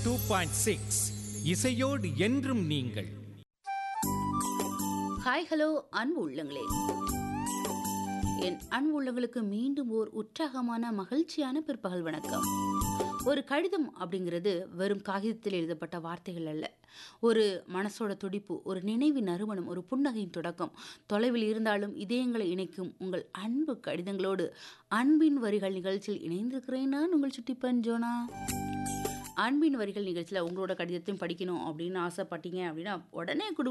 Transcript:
two point six இசையோடு என்றும் நீங்கள் ஹாய் ஹலோ அன்பு உள்ளங்களே என் அன்பு உள்ளங்களுக்கு மீண்டும் ஓர் உற்சாகமான மகிழ்ச்சியான பிற்பகல் வணக்கம் ஒரு கடிதம் அப்படிங்கிறது வெறும் காகிதத்தில் எழுதப்பட்ட வார்த்தைகள் அல்ல ஒரு மனசோட துடிப்பு ஒரு நினைவின் நறுமணம் ஒரு புன்னகையின் தொடக்கம் தொலைவில் இருந்தாலும் இதயங்களை இணைக்கும் உங்கள் அன்பு கடிதங்களோடு அன்பின் வரிகள் நிகழ்ச்சியில் இணைந்திருக்கிறேன் நான் உங்கள் சுட்டிப்பன் ஜோனா அன்பின் வரிகள் நிகழ்ச்சியில் உங்களோட கடிதத்தையும் படிக்கணும் அப்படின்னு ஆசைப்பட்டீங்க அப்படின்னா உடனே குடு